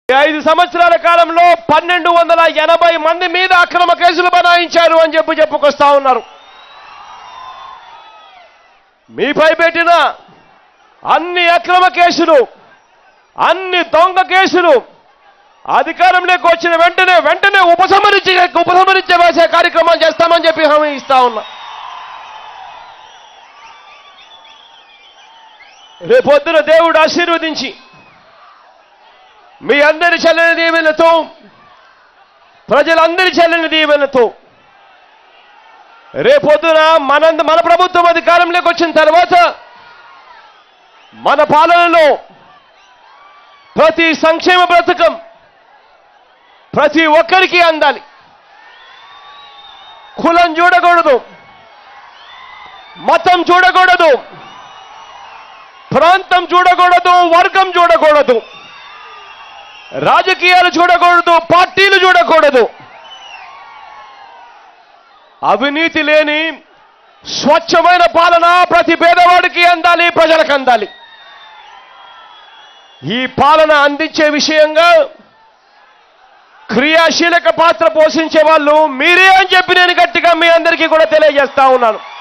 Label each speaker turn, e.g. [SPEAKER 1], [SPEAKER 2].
[SPEAKER 1] ఈ ఐదు సంవత్సరాల కాలంలో పన్నెండు వందల ఎనభై మంది మీద అక్రమ కేసులు బనాయించారు అని చెప్పి చెప్పుకొస్తా ఉన్నారు మీపై పెట్టిన అన్ని అక్రమ కేసులు అన్ని దొంగ కేసులు అధికారంలోకి వచ్చిన వెంటనే వెంటనే ఉపసంహరించే ఉపసంహరించే వేసే కార్యక్రమాలు చేస్తామని చెప్పి హామీ ఇస్తా ఉన్నా రేపొద్దున దేవుడు ఆశీర్వదించి మీ అందరి చల్లని దీవెనతో ప్రజలందరి చల్లని దీవెనతో రేపొద్దున మన మన ప్రభుత్వం అధికారంలోకి వచ్చిన తర్వాత మన పాలనలో ప్రతి సంక్షేమ పథకం ప్రతి ఒక్కరికి అందాలి కులం చూడకూడదు మతం చూడకూడదు ప్రాంతం చూడకూడదు వర్గం చూడకూడదు రాజకీయాలు చూడకూడదు పార్టీలు చూడకూడదు అవినీతి లేని స్వచ్ఛమైన పాలన ప్రతి పేదవాడికి అందాలి ప్రజలకు అందాలి ఈ పాలన అందించే విషయంగా క్రియాశీలక పాత్ర పోషించే వాళ్ళు మీరే అని చెప్పి నేను గట్టిగా మీ అందరికీ కూడా తెలియజేస్తా ఉన్నాను